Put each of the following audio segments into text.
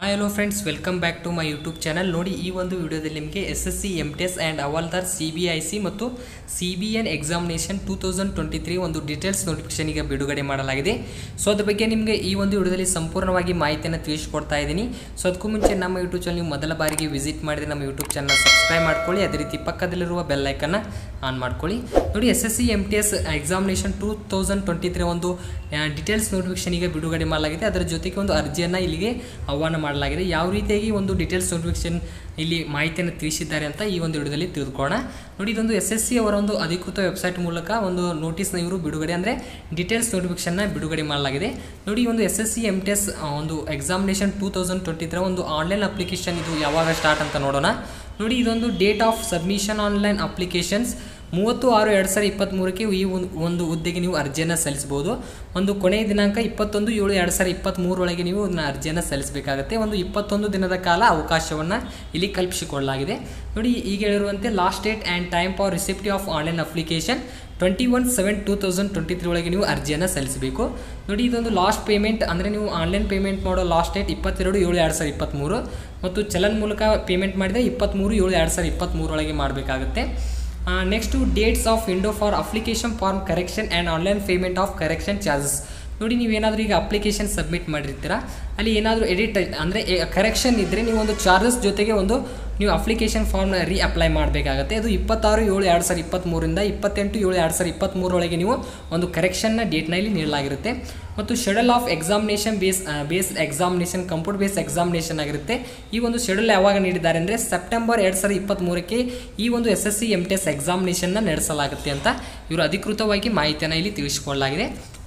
hi hello friends welcome back to my YouTube channel ನೋಡಿ ಈ ಒಂದು ವಿಡಿಯೋದಲ್ಲಿ ನಿಮಗೆ S S C M T S and Havaldar C B I C ಮತ್ತು C B N examination two thousand twenty three ಒಂದು details notification ಈಗ ಬಿಡುಗಡೆ ಮಾಡಲಾಗಿದೆ ಸೊ ಅದ್ರ ಬಗ್ಗೆ ನಿಮಗೆ ಈ ಒಂದು ವಿಡಿಯೋದಲ್ಲಿ ಸಂಪೂರ್ಣವಾಗಿ ಮಾಹಿತಿಯನ್ನು ತಿಳಿಸ್ಕೊಡ್ತಾ ಇದ್ದೀನಿ ಸೊ ಅದಕ್ಕೂ ಮುಂಚೆ ನಮ್ಮ ಯೂಟ್ಯೂಬ್ ಚಾನಲ್ ನೀವು ಮೊದಲ ಬಾರಿಗೆ ವಿಸಿಟ್ ಮಾಡಿದರೆ ನಮ್ಮ ಯೂಟ್ಯೂಬ್ ಚಾನಲ್ ಸಬ್ಸ್ಕ್ರೈಬ್ ಮಾಡ್ಕೊಳ್ಳಿ ಅದೇ ರೀತಿ ಪಕ್ಕದಲ್ಲಿರುವ ಬೆಲ್ ಐಕನ್ನ ಆನ್ ಮಾಡ್ಕೊಳ್ಳಿ ನೋಡಿ S S C M T S examination two thousand twenty three ಒಂದು ಡೀಟೇಲ್ಸ್ ನೋಟಿಫಿಕೇಶನ್ ಈಗ ಬಿಡುಗಡೆ ಮಾಡಲಾಗಿದೆ ಅದರ ಜೊತೆಗೆ ಒಂದು ಅರ್ಜಿಯನ್ನು ಇಲ್ಲಿಗೆ ಆಹ್ವಾನ ಮಾಡಲಾಗಿದೆ ಯಾವ ರೀತಿಯಾಗಿ ಒಂದು ಡೀಟೇಲ್ಸ್ ನೋಟಿಫಿಕೇಶನ್ ಇಲ್ಲಿ ಮಾಹಿತಿಯನ್ನು ತಿಳಿಸಿದ್ದಾರೆ ಅಂತ ಈ ಒಂದು ವಿಡಿಯೋದಲ್ಲಿ ತಿಳಿದುಕೊಳ್ಳೋಣ ನೋಡಿ ಇದೊಂದು ಎಸ್ ಎಸ್ ಸಿ ಅವರ ಒಂದು ಅಧಿಕೃತ ವೆಬ್ಸೈಟ್ ಮೂಲಕ ಒಂದು ನೋಟಿಸ್ನ ಇವರು ಬಿಡುಗಡೆ ಅಂದರೆ ಡೀಟೇಲ್ಸ್ ನೋಟಿಫಿಕೇಶನ್ನ ಬಿಡುಗಡೆ ಮಾಡಲಾಗಿದೆ ನೋಡಿ ಈ ಒಂದು S S C M T S ಒಂದು examination two thousand twenty three ಒಂದು ಆನ್ಲೈನ್ ಅಪ್ಲಿಕೇಶನ್ ಇದು ಯಾವಾಗ ಸ್ಟಾರ್ಟ್ ಅಂತ ನೋಡೋಣ ನೋಡಿ ಇದೊಂದು date of submission online applications ಮೂವತ್ತು ಆರು ಎರಡು ಸಾವಿರದ ಇಪ್ಪತ್ತ್ಮೂರಕ್ಕೆ ಈ ಒಂದು ಒಂದು ಹುದ್ದೆಗೆ ನೀವು ಅರ್ಜಿಯನ್ನು ಸಲ್ಲಿಸ್ಬೋದು ಒಂದು ಕೊನೆಯ ದಿನಾಂಕ ಇಪ್ಪತ್ತೊಂದು ಏಳು ಎರಡು ಸಾವಿರದ ಇಪ್ಪತ್ತ್ಮೂರೊಳಗೆ ನೀವು ಅದನ್ನ ಅರ್ಜಿಯನ್ನು ಸಲ್ಲಿಸಬೇಕಾಗುತ್ತೆ ಒಂದು ಇಪ್ಪತ್ತೊಂದು ದಿನದ ಕಾಲ ಅವಕಾಶವನ್ನು ಇಲ್ಲಿ ಕಲ್ಪಿಸಿಕೊಳ್ಳಲಾಗಿದೆ ನೋಡಿ ಈಗ ಹೇಳಿರುವಂತೆ last date and time for receipt of online application twenty one seven two thousand twenty three ಒಳಗೆ ನೀವು ಅರ್ಜಿಯನ್ನು ಸಲ್ಲಿಸಬೇಕು ನೋಡಿ ಇದೊಂದು ಲಾಸ್ಟ್ ಪೇಮೆಂಟ್ ಅಂದರೆ ನೀವು ಆನ್ಲೈನ್ ಪೇಮೆಂಟ್ ಮಾಡೋ ಲಾಸ್ಟ್ ಡೇಟ್ ಇಪ್ಪತ್ತೆರಡು ಏಳು ಎರಡು ಸಾವಿರದ ಇಪ್ಪತ್ತ್ಮೂರು ಮತ್ತು ಚಲನ್ ಮೂಲಕ ಪೇಮೆಂಟ್ ಮಾಡಿದರೆ ಇಪ್ಪತ್ತ್ಮೂರು ಏಳು ಎರಡು ಸಾವಿರದ ಇಪ್ಪತ್ತ್ಮೂರೊಳಗೆ ಮಾಡಬೇಕಾಗುತ್ತೆ next dates of window for application form correction and online payment of correction charges ನೋಡಿ ನೀವೇನಾದರೂ ಈಗ ಅಪ್ಲಿಕೇಶನ್ ಸಬ್ಮಿಟ್ ಮಾಡಿರ್ತೀರಾ ಅಲ್ಲಿ ಏನಾದರೂ ಎಡಿಟ್ ಅಂದರೆ ಕರೆಕ್ಷನ್ ಇದ್ದರೆ ನೀವು ಒಂದು ಚಾರ್ಜಸ್ ಜೊತೆಗೆ ಒಂದು ನೀವು ಅಪ್ಲಿಕೇಶನ್ ಫಾರ್ಮ್ನ ರೀ ಅಪ್ಲೈ ಮಾಡಬೇಕಾಗುತ್ತೆ ಅದು ಇಪ್ಪತ್ತಾರು ಏಳು ಎರಡು ಸಾವಿರದ ಇಪ್ಪತ್ತ್ಮೂರಿಂದ ಇಪ್ಪತ್ತೆಂಟು ಏಳು ಎರಡು ಸಾವಿರದ ಇಪ್ಪತ್ತ್ಮೂರೊಳಗೆ ನೀವು ಒಂದು ಕರೆಕ್ಷನ್ನ ಡೇಟ್ನಲ್ಲಿ ನೀಡಲಾಗಿರುತ್ತೆ ಮತ್ತು schedule of examination base base examination computer base examination ಆಗಿರುತ್ತೆ ಈ ಒಂದು ಶೆಡ್ಯೂಲ್ ಯಾವಾಗ ನೀಡಿದ್ದಾರೆ ಅಂದರೆ ಸೆಪ್ಟೆಂಬರ್ ಎರಡು ಸಾವಿರದ ಇಪ್ಪತ್ತ್ಮೂರಕ್ಕೆ ಈ ಒಂದು S S C M T S ಎಕ್ಸಾಮಿನೇಷನ್ನ ನಡೆಸಲಾಗುತ್ತೆ ಅಂತ ಇವರು ಅಧಿಕೃತವಾಗಿ ಮಾಹಿತಿಯನ್ನು ಇಲ್ಲಿ ತಿಳಿಸಿಕೊಳ್ಳಲಾಗಿದೆ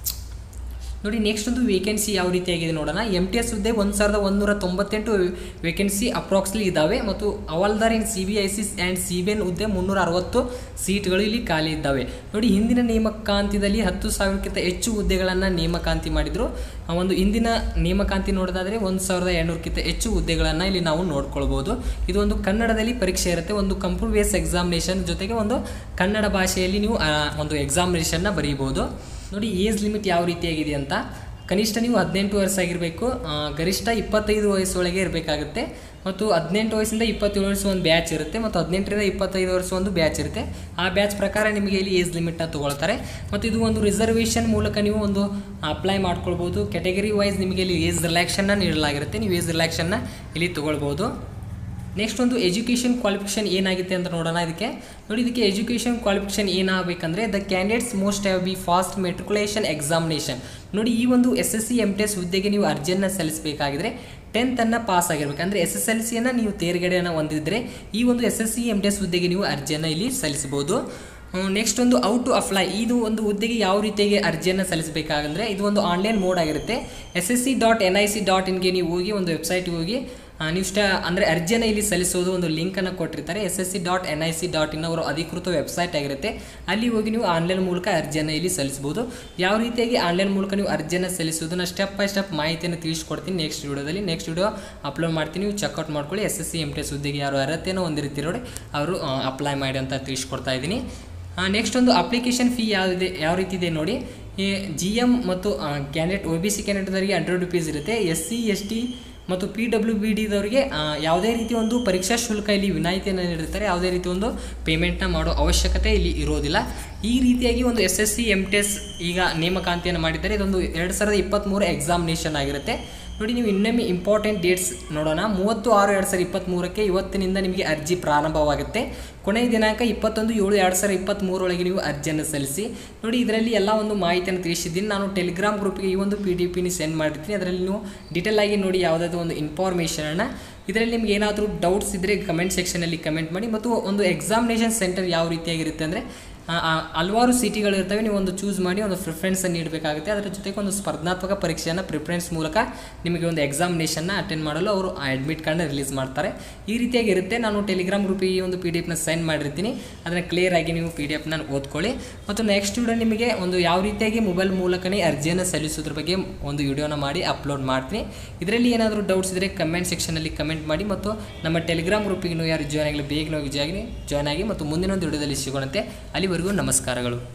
ನೋಡಿ ನೆಕ್ಸ್ಟ್ ಒಂದು ವೇಕೆನ್ಸಿ ಯಾವ ರೀತಿಯಾಗಿದೆ ನೋಡೋಣ ಎಮ್ ಟಿ ಎಸ್ ಹುದ್ದೆ ಒಂದು ಸಾವಿರದ ಒಂದೂರ ತೊಂಬತ್ತೆಂಟು ವೇಕೆನ್ಸಿ ಅಪ್ರಾಕ್ಸ್ಲಿ ಇದ್ದಾವೆ ಮತ್ತು Havaldar in C B I C and C B N ಹುದ್ದೆ ಮುನ್ನೂರ ಅರವತ್ತು ಸೀಟ್ಗಳು ಇಲ್ಲಿ ಖಾಲಿ ಇದ್ದಾವೆ ನೋಡಿ ಹಿಂದಿನ ನೇಮಕಾಂತಿದಲ್ಲಿ ಹತ್ತು ಸಾವಿರಕ್ಕಿಂತ ಹೆಚ್ಚು ಹುದ್ದೆಗಳನ್ನು ನೇಮಕಾಂತಿ ಮಾಡಿದರು ಒಂದು ಹಿಂದಿನ ನೇಮಕಾಂತಿ ನೋಡೋದಾದರೆ ಒಂದು ಸಾವಿರದ ಎರಡುನೂರಕ್ಕಿಂತ ಹೆಚ್ಚು ಹುದ್ದೆಗಳನ್ನು ಇಲ್ಲಿ ನಾವು ನೋಡ್ಕೊಳ್ಬೋದು ಇದು ಒಂದು ಕನ್ನಡದಲ್ಲಿ ಪರೀಕ್ಷೆ ಇರುತ್ತೆ ಒಂದು ಕಂಪ್ಯೂಟರ್ ಬೇಸ್ ಎಕ್ಸಾಮಿನೇಷನ್ ಜೊತೆಗೆ ಒಂದು ಕನ್ನಡ ಭಾಷೆಯಲ್ಲಿ ನೀವು ಒಂದು ಎಕ್ಸಾಮಿನೇಷನ್ನ ಬರೀಬೋದು ನೋಡಿ ಏಜ್ ಲಿಮಿಟ್ ಯಾವ ರೀತಿಯಾಗಿದೆ ಅಂತ ಕನಿಷ್ಠ ನೀವು ಹದಿನೆಂಟು ವರ್ಷ ಆಗಿರಬೇಕು ಗರಿಷ್ಠ ಇಪ್ಪತ್ತೈದು ವಯಸ್ಸೊಳಗೆ ಇರಬೇಕಾಗುತ್ತೆ ಮತ್ತು ಹದಿನೆಂಟು ವಯಸ್ಸಿಂದ ಇಪ್ಪತ್ತೇಳು ವರ್ಷ ಒಂದು ಬ್ಯಾಚ್ ಇರುತ್ತೆ ಮತ್ತು ಹದಿನೆಂಟರಿಂದ ಇಪ್ಪತ್ತೈದು ವರ್ಷ ಒಂದು ಬ್ಯಾಚ್ ಇರುತ್ತೆ ಆ ಬ್ಯಾಚ್ ಪ್ರಕಾರ ನಿಮಗೆ ಇಲ್ಲಿ ಏಜ್ ಲಿಮಿಟ್ನ ತೊಗೊಳ್ತಾರೆ ಮತ್ತು ಇದು ಒಂದು ರಿಸರ್ವೇಷನ್ ಮೂಲಕ ನೀವು ಒಂದು ಅಪ್ಲೈ ಮಾಡ್ಕೊಳ್ಬೋದು ಕೆಟಗರಿ ವೈಸ್ ನಿಮಗೆ ಇಲ್ಲಿ ಏಜ್ ರಿಲ್ಯಾಕ್ಷನ್ನ ನೀಡಲಾಗಿರುತ್ತೆ ನೀವು ಏಜ್ ರಿಲ್ಯಾಕ್ಷನ್ನ ಇಲ್ಲಿ ತೊಗೊಳ್ಬೋದು ನೆಕ್ಸ್ಟ್ ಒಂದು ಎಜುಕೇಷನ್ ಕ್ವಾಲಿಫಿಕೇಷನ್ ಏನಾಗುತ್ತೆ ಅಂತ ನೋಡೋಣ ಇದಕ್ಕೆ ನೋಡಿ ಇದಕ್ಕೆ ಎಜುಕೇಷನ್ ಕ್ವಾಲಿಫಿಕೇಷನ್ ಏನಾಗಬೇಕಂದ್ರೆ the candidates must have be passed matriculation examination ನೋಡಿ ಈ ಒಂದು S S C M T S ಹುದ್ದೆಗೆ ನೀವು ಅರ್ಜಿಯನ್ನು ಸಲ್ಲಿಸಬೇಕಾಗಿದ್ರೆ ಟೆಂತನ್ನು ಪಾಸ್ ಆಗಿರ್ಬೇಕು ಅಂದರೆ ಎಸ್ ಎಸ್ ಎಲ್ ಸಿಯನ್ನು ನೀವು ತೇರ್ಗಡೆಯನ್ನು ಹೊಂದಿದ್ರೆ ಈ ಒಂದು S S C M T S ಹುದ್ದೆಗೆ ನೀವು ಅರ್ಜಿಯನ್ನು ಇಲ್ಲಿ ಸಲ್ಲಿಸಬಹುದು ನೆಕ್ಸ್ಟ್ ಒಂದು ಔಟ್ ಟು ಅಪ್ಲೈ ಇದು ಒಂದು ಹುದ್ದೆಗೆ ಯಾವ ರೀತಿಯಾಗಿ ಅರ್ಜಿಯನ್ನು ಸಲ್ಲಿಸಬೇಕಾಗಂದ್ರೆ ಇದು ಒಂದು ಆನ್ಲೈನ್ ಮೋಡ್ ಆಗಿರುತ್ತೆ S S C dot N I C dot ಇನ್ಗೆ ನೀವು ಹೋಗಿ ಒಂದು ವೆಬ್ಸೈಟ್ಗೆ ಹೋಗಿ ನೀವು ಸ್ಟ ಅಂದರೆ ಅರ್ಜಿಯನ್ನು ಇಲ್ಲಿ ಸಲ್ಲಿಸೋದು ಒಂದು ಲಿಂಕನ್ನು ಕೊಟ್ಟಿರ್ತಾರೆ S S C dot N I C dot in ಅವರ ಅಧಿಕೃತ ವೆಬ್ಸೈಟ್ ಆಗಿರುತ್ತೆ ಅಲ್ಲಿ ಹೋಗಿ ನೀವು ಆನ್ಲೈನ್ ಮೂಲಕ ಅರ್ಜಿಯನ್ನು ಇಲ್ಲಿ ಸಲ್ಲಿಸ್ಬೋದು ಯಾವ ರೀತಿಯಾಗಿ ಆನ್ಲೈನ್ ಮೂಲಕ ನೀವು ಅರ್ಜಿಯನ್ನು ಸಲ್ಲಿಸೋದನ್ನ ಸ್ಟೆಪ್ ಬೈ ಸ್ಟೆಪ್ ಮಾಹಿತಿಯನ್ನು ತಿಳಿಸ್ಕೊಡ್ತೀನಿ ನೆಕ್ಸ್ಟ್ ವಿಡಿಯೋದಲ್ಲಿ ನೆಕ್ಸ್ಟ್ ವಿಡಿಯೋ ಅಪ್ಲೋಡ್ ಮಾಡ್ತೀನಿ ನೀವು ಚೆಕ್ಔಟ್ ಮಾಡ್ಕೊಳ್ಳಿ S S C M T S ಹುದ್ದೆಗೆ ಯಾರು ಅರ್ಹತೆಯನ್ನು ಹೊಂದಿರ್ತೀರೋ ನೋಡಿ ಅವರು ಅಪ್ಲೈ ಮಾಡಿ ಅಂತ ತಿಳಿಸ್ಕೊಡ್ತಾ ಇದ್ದೀನಿ ನೆಕ್ಸ್ಟ್ ಒಂದು ಅಪ್ಲಿಕೇಶನ್ ಫೀ ಯಾವುದಿದೆ ಯಾವ ರೀತಿ ಇದೆ ನೋಡಿ ಈ ಜಿ ಎಮ್ ಮತ್ತು ಕ್ಯಾಂಡಿಡೇಟ್ ಒ ಬಿ ಸಿ ಕ್ಯಾಂಡಿಡೇಟ್ದವರಿಗೆ ಹಂಡ್ರೆಡ್ ರುಪೀಸ್ ಇರುತ್ತೆ ಎಸ್ ಸಿ ಎಸ್ ಟಿ ಮತ್ತು ಪಿ ಡಬ್ಲ್ಯೂ ಬಿ ಡಿದವರಿಗೆ ಯಾವುದೇ ರೀತಿ ಒಂದು ಪರೀಕ್ಷಾ ಶುಲ್ಕ ಇಲ್ಲಿ ವಿನಾಯಿತಿಯನ್ನು ನೀಡಿರ್ತಾರೆ ಯಾವುದೇ ರೀತಿ ಒಂದು ಪೇಮೆಂಟ್ನ ಮಾಡೋ ಅವಶ್ಯಕತೆ ಇಲ್ಲಿ ಇರೋದಿಲ್ಲ ಈ ರೀತಿಯಾಗಿ ಒಂದು S S C M T S ಈಗ ನೇಮಕಾಂತಿಯನ್ನು ಮಾಡಿದ್ದಾರೆ ಇದೊಂದು ಎರಡು ಸಾವಿರದ ಇಪ್ಪತ್ತ್ಮೂರು ಎಕ್ಸಾಮಿನೇಷನ್ ಆಗಿರುತ್ತೆ ನೋಡಿ ನೀವು ಇನ್ನೊಮ್ಮೆ ಇಂಪಾರ್ಟೆಂಟ್ ಡೇಟ್ಸ್ ನೋಡೋಣ ಮೂವತ್ತು ಆರು ಎರಡು ಸಾವಿರದ ಇಪ್ಪತ್ತ್ಮೂರಕ್ಕೆ ಇವತ್ತಿನಿಂದ ನಿಮಗೆ ಅರ್ಜಿ ಪ್ರಾರಂಭವಾಗುತ್ತೆ ಕೊನೆಯ ದಿನಾಂಕ ಇಪ್ಪತ್ತೊಂದು ಏಳು ಎರಡು ಸಾವಿರದ ಇಪ್ಪತ್ತ್ಮೂರೊಳಗೆ ನೀವು ಅರ್ಜಿಯನ್ನು ಸಲ್ಲಿಸಿ ನೋಡಿ ಇದರಲ್ಲಿ ಎಲ್ಲ ಒಂದು ಮಾಹಿತಿಯನ್ನು ತಿಳಿಸಿದ್ದೀನಿ ನಾನು ಟೆಲಿಗ್ರಾಮ್ ಗ್ರೂಪ್ಗೆ ಈ ಒಂದು ಪಿ ಡಿ ಪಿನಿ ಸೆಂಡ್ ಮಾಡಿರ್ತೀನಿ ಅದರಲ್ಲಿ ನೀವು ಡೀಟೇಲ್ ಆಗಿ ನೋಡಿ ಯಾವುದಾದ್ರು ಒಂದು ಇನ್ಫಾರ್ಮೇಷನನ್ನು ಇದರಲ್ಲಿ ನಿಮ್ಗೆ ಏನಾದರೂ ಡೌಟ್ಸ್ ಇದ್ದರೆ ಕಮೆಂಟ್ ಸೆಕ್ಷನಲ್ಲಿ ಕಮೆಂಟ್ ಮಾಡಿ ಮತ್ತು ಒಂದು ಎಕ್ಸಾಮಿನೇಷನ್ ಸೆಂಟರ್ ಯಾವ ರೀತಿಯಾಗಿರುತ್ತೆ ಅಂದರೆ ಹಲವಾರು ಸಿಟಿಗಳು ಇರ್ತವೆ ನೀವು ಒಂದು ಚೂಸ್ ಮಾಡಿ ಒಂದು ಪ್ರಿಫರೆನ್ಸನ್ನು ನೀಡಬೇಕಾಗುತ್ತೆ ಅದರ ಜೊತೆಗೆ ಒಂದು ಸ್ಪರ್ಧಾತ್ಮಕ ಪರೀಕ್ಷೆಯನ್ನು ಪ್ರಿಫರೆನ್ಸ್ ಮೂಲಕ ನಿಮಗೆ ಒಂದು ಎಕ್ಸಾಮಿನೇಷನ್ನ ಅಟೆಂಡ್ ಮಾಡಲು ಅವರು ಅಡ್ಮಿಟ್ ಕಾರ್ಡ್ನ ರಿಲೀಸ್ ಮಾಡ್ತಾರೆ ಈ ರೀತಿಯಾಗಿ ಇರುತ್ತೆ ನಾನು ಟೆಲಿಗ್ರಾಮ್ ಗ್ರೂಪಿಗೆ ಈ ಒಂದು ಪಿ ಡಿ ಎಫ್ನ ಸೆಂಡ್ ಮಾಡಿರ್ತೀನಿ ಅದನ್ನು ಕ್ಲಿಯರ್ ಆಗಿ ನೀವು ಪಿ ಡಿ ಎಫ್ನ ಓದ್ಕೊಳ್ಳಿ ಮತ್ತು ನೆಕ್ಸ್ಟ್ ವಿಡಿಯೋ ನಿಮಗೆ ಒಂದು ಯಾವ ರೀತಿಯಾಗಿ ಮೊಬೈಲ್ ಮೂಲಕನೇ ಅರ್ಜಿಯನ್ನು ಸಲ್ಲಿಸೋದ್ರ ಬಗ್ಗೆ ಒಂದು ವಿಡಿಯೋನ ಮಾಡಿ ಅಪ್ಲೋಡ್ ಮಾಡ್ತೀನಿ ಇದರಲ್ಲಿ ಏನಾದರೂ ಡೌಟ್ಸ್ ಇದ್ದರೆ ಕಮೆಂಟ್ ಸೆಕ್ಷನಲ್ಲಿ ಕಮೆಂಟ್ ಮಾಡಿ ಮತ್ತು ನಮ್ಮ ಟೆಲಿಗ್ರಾಮ್ ಗ್ರೂಪಿಗೆ ನೀವು ಯಾರು ಜಾಯ್ನ್ ಆಗಲಿ ಬೇಗ ಹೋಗಿ ಜಾಯ್ನ್ ಜಾಯ್ನ್ ಆಗಿ ಮತ್ತು ಮುಂದಿನ ಒಂದು ವಿಡಿಯೋದಲ್ಲಿ ಸಿಗೋಣಂತೆ ಅಲ್ಲಿವರೆಗೂ ನಮಸ್ಕಾರಗಳು